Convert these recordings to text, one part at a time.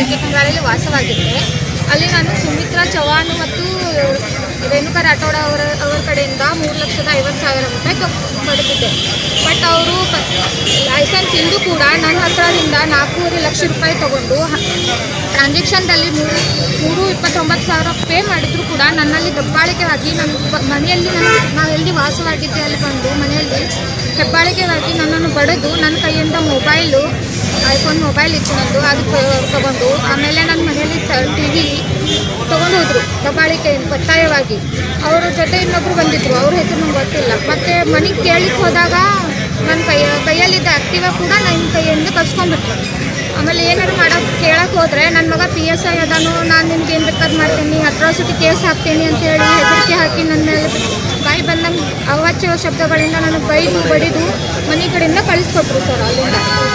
K ಕಂಗ್ರಾಳಲ್ಲಿ ವಾಸವಾಗಿದ್ದೆ ಅಲ್ಲಿ ನಾನು ಸುಮಿತ್ರಾ ಚೌಹಾಣ್ ಮತ್ತು ರೇಣುಕಾ ರಾಠೋಡ ಅವರ ಅವರ ಕಡೆಯಿಂದ ಮೂರು ಲಕ್ಷದ ಐವತ್ತು ಸಾವಿರ ರೂಪಾಯಿ ತೊ ಪಡೆದಿದ್ದೆ ಬಟ್ ಅವರು ಲೈಸೆನ್ಸ್ ಇಲ್ಲೂ ಕೂಡ ನನ್ನ ಹತ್ರದಿಂದ ನಾಲ್ಕೂವರೆ ಲಕ್ಷ ರೂಪಾಯಿ ತಗೊಂಡು ಟ್ರಾನ್ಸಾಕ್ಷನ್ದಲ್ಲಿ ಮೂರು ಮೂರು ಇಪ್ಪತ್ತೊಂಬತ್ತು ಸಾವಿರ ಪೇ ಮಾಡಿದ್ರು ಕೂಡ ನನ್ನಲ್ಲಿ ದಬ್ಬಾಳಿಕೆಯಾಗಿ ನನ್ನ ಬ- ಮನೆಯಲ್ಲಿ ನನ್ನ ನಾವು ಎಲ್ಲಿ ವಾಸವಾಗಿದ್ದೆ ಅಲ್ಲಿ ಬಂದು ಮನೆಯಲ್ಲಿ ಹೆಬ್ಬಾಳಿಕೆಯಾಗಿ ನನ್ನನ್ನು ಬಡಿದು ನನ್ನ ಕೈಯಿಂದ ಮೊಬೈಲು ಐಫೋನ್ ಮೊಬೈಲ್ ಇತ್ತು ನಂದು ಅದು ತ- ತಗೊಂಡು ಆಮೇಲೆ ನನ್ನ ಮನೆಯಲ್ಲಿ ಟಿ ವಿ ತೊಗೊಂಡು ಹೋದ್ರು ದಬ್ಬಾಳಿಕೆ ಒತ್ತಾಯವಾಗಿ ಅವರ ಜೊತೆ ಇನ್ನೊಬ್ರು ಬಂದಿದ್ರು ಅವ್ರ ಹೆಸರು ನಂಗೆ ಗೊತ್ತಿಲ್ಲ ಮತ್ತು ಮನೆಗೆ ಕೇಳಿಕ್ಕೆ ಹೋದಾಗ ನನ್ನ ಕೈಯ ಕೈಯಲ್ಲಿದ್ದ ಆ್ಯಕ್ಟಿವ ಕೂಡ ನನ್ನ ಕೈಯಿಂದ ಕಳ್ಸ್ಕೊಂಡ್ಬಿಟ್ರು ಆಮೇಲೆ ಏನಾದ್ರು ಮಾಡೋಕೆ ಕೇಳಕ್ಕೆ ಹೋದರೆ ನನ್ನ ಮಗ ಪಿ ಎಸ್ ಐ ಅದಾನು ನಾನು ನಿಮ್ಗೆ ಏನು ಬೇಕಾದ್ ಮಾಡ್ತೀನಿ ಅಟ್ರಾಸಿಟಿ ಕೇಸ್ ಹಾಕ್ತೀನಿ ಅಂತೇಳಿ ಹೆದರಿಕೆ ಹಾಕಿ ನನ್ನ ಮೇಲೆ ಬಾಯಿ ಬಂದಂಗೆ ಅವಾಚ್ಯ ಶಬ್ದಗಳಿಂದ ನನಗೆ ಬೈದು ಬಡಿದು ಮನೆ ಕಡೆಯಿಂದ ಕಳಿಸ್ಕೊಟ್ರು ಸರ್ ಅಲ್ಲಿಂದ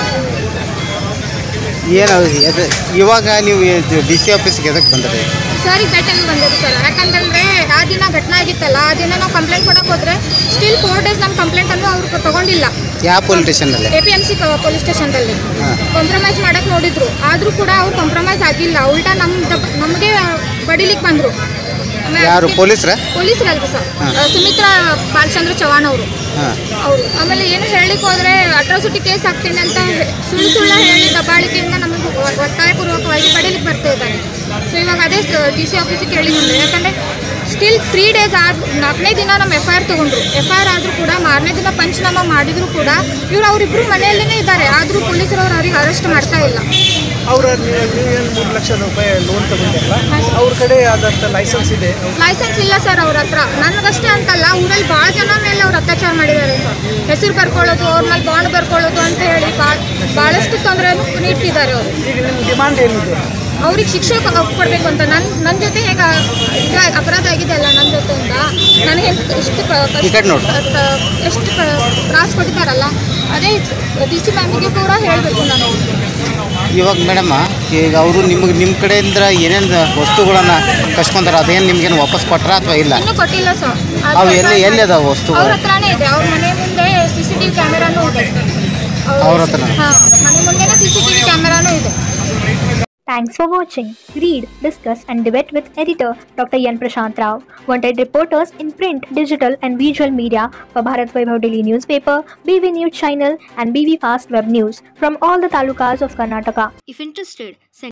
ಏನು ಎದು ಇವಾಗ ನೀವು ಡಿ ಸಿ ಆಫೀಸ್ಗೆ ಎದಕ್ಕೆ ಬಂದ್ರಿ ಸರ್ ಈಗ ಭೇಟಿಯಾಗಿ ಬಂದಿದ್ದು ಸರ್ ಯಾಕಂತಂದರೆ ಆ ದಿನ ಘಟನೆ ಆಗಿತ್ತಲ್ಲ ಆ ದಿನ ನಾವು ಕಂಪ್ಲೇಂಟ್ ಕೊಡೋಕೆ ಹೋದರೆ ಸ್ಟಿಲ್ ಫೋರ್ ಡೇಸ್ ನಮ್ಮ ಕಂಪ್ಲೇಂಟನ್ನು ಅವ್ರು ತಗೊಂಡಿಲ್ಲ ಯಾವ ಪೊಲೀಸ್ ಸ್ಟೇಷನಲ್ಲಿ A P M C police ಸ್ಟೇಷನ್ದಲ್ಲಿ ಹಾಂ ಕಾಂಪ್ರಮೈಸ್ ಮಾಡಕ್ಕೆ ನೋಡಿದ್ರು ಆದರೂ ಕೂಡ ಅವ್ರು ಕಾಂಪ್ರಮೈಸ್ ಆಗಿಲ್ಲ ಉಲ್ಟಾ ನಮ್ಮ ನಮಗೆ ಬಡಿಲಿಕ್ಕೆ ಬಂದರು ಯಾರು ಪೊಲೀಸ್ರ ಪೊಲೀಸರಲ್ರಿ ಸರ್ ಹಾಂ. ಆ, ಸುಮಿತ್ರಾ ಬಾಲಚಂದ್ರ ಚೌಹಾಣ್ ಅವರು ಹಾಂ ಅವರು ಆಮೇಲೆ ಏನು ಹೇಳಲಿಕ್ಕೆ ಹೋದರೆ ಅಟ್ರಾಸಿಟಿ ಕೇಸ್ ಹಾಕ್ತೀನಿ ಅಂತ ಹೆ- ಸುಳ್ಳು ಸುಳ್ಳು ಹೇಳಿ ದಬ್ಬಾಳಿಕೆಯಿಂದ ನಮಗೆ ಒ- ಒತ್ತಾಯಪೂರ್ವಕವಾಗಿ ಬಡಿಲಿಕ್ಕೆ ಬರ್ತಾ ಇದ್ದಾರೆ ಸೊ ಇವಾಗ ಅದೇ ಡಿ ಸಿ ಆಫೀಸಿಗೆ ಕೇಳಿ ಬಂದೆ ಯಾಕಂದರೆ ಸ್ಟಿಲ್ ತ್ರೀ ಡೇಸ್ ಆದ ನಾಲ್ಕನೇ ದಿನ ನಮ್ಮ ಎಫ್ ಐ ಆರ್ ತೊಗೊಂಡ್ರು ಎಫ್ ಐ ಆರ್ ಆದರೂ ಕೂಡ ಮಾರನೇ ದಿನ ಪಂಚನಾಮ ಮಾಡಿದರೂ ಕೂಡ ಇವ್ರು ಅವರಿಬ್ಬರು ಮನೆಯಲ್ಲೇ ಇದ್ದಾರೆ ಆದರೂ ಪೊಲೀಸರವ್ರು ಅವ್ರಿಗೆ ಅರೆಸ್ಟ್ ಮಾಡ್ತಾ ಇಲ್ಲ ಅವರ ನೀವೇನು ಮೂರು ಲಕ್ಷ ರೂಪಾಯಿ ಲೋನ್ ತಗೊಂಡಿರಲ್ಲ ಹಾಂ ಸರ್. ಅವ್ರ ಕಡೆ ಆದಂಥ ಲೈಸೆನ್ಸ್ ಇದೆ ಲೈಸೆನ್ಸ್ ಇಲ್ಲ ಸರ್ ಅವ್ರ ಹತ್ರ ನನಗಷ್ಟೇ ಅಂತಲ್ಲ ಊರಲ್ಲಿ ಭಾಳ ಜನ ಮೇಲೆ ಅವ್ರು ಅತ್ಯಾಚಾರ ಮಾಡಿದ್ದಾರೆ ಸರ್ ಹೆಸರು ಬರ್ಕೊಳ್ಳೋದು ಅವ್ರ ಮೇಲೆ ಬಾಂಡ್ ಬರ್ಕೊಳ್ಳೋದು ಅಂತ ಹೇಳಿ ಭಾಳ ಭಾಳಷ್ಟು ತೊಂದರೆಯನ್ನು ನೀಡ್ತಿದ್ದಾರೆ ಅವರು ಈಗ ನಿಮ್ಮ ಡಿಮಾಂಡ್ ಏನಿದೆ ಅವ್ರಿಗೆ ಶಿಕ್ಷೆ ಕೊ- ಕೊಡ್ಬೇಕು ಅಂತ ನನ್ನ ನನ್ನ ಜೊತೆ ಹೇಗೆ ಇದು ಅಪರಾಧ ಆಗಿದೆ ಅಲ್ಲ ನನ್ನ ಜೊತೆ ಅಂತ ನನಗೆ ಎಷ್ಟು ಕ- ಕಷ್ಟ- ಈ ಕಡೆ ನೋಡು. ಕ- ಎಷ್ಟು ತ್ರಾಸ ಕೊಟ್ಟಿದ್ದಾರಲ್ಲ ಅದೇ ಡಿ ಸಿ ಮ್ಯಾಮಿಗೆ ಕೂಡ ಹೇಳಬೇಕು ನಾನು ಇವಾಗ ಮೇಡಮ್ಮ ಈಗ ಅವರು ನಿಮಗೆ ನಿಮ್ಮ ಕಡೆಯಿಂದ ಏನೇನು ವಸ್ತುಗಳನ್ನು ಕಸ್ಕೊಂತಾರೆ ಅದೇನು ನಿಮ್ಗೇನು ವಾಪಸ್ ಕೊಟ್ರ ಅಥವಾ ಇಲ್ಲ ಇನ್ನೂ ಕೊಟ್ಟಿಲ್ಲ ಸರ್ ಅವು ಎಲ್ಲಿ ಎಲ್ಲಿ ಅದಾವ ವಸ್ತುಗಳು ಅವ್ರ ಹತ್ರನೇ ಇದೆ ಅವ್ರ ಮನೆ ಮುಂದೆ ಸಿ ಸಿ ಟಿ ವಿ ಕ್ಯಾಮೆರಾನೂ ಇದೆ ಅವ್ರ ಹತ್ರನಾ? ಹಾಂ ಮನೆ ಮುಂದೆನೇ ಸಿ ಸಿ ಟಿ ವಿ ಕ್ಯಾಮೆರಾನೂ ಇದೆ Thanks for watching. Read, discuss, and debate with editor Dr. Yan Prashant Rao. Wanted reporters in print, digital, and visual media for Bharat Vaibhav Daily Newspaper, BV News Channel, and BV Fast Web News from all the talukas of Karnataka. If interested, send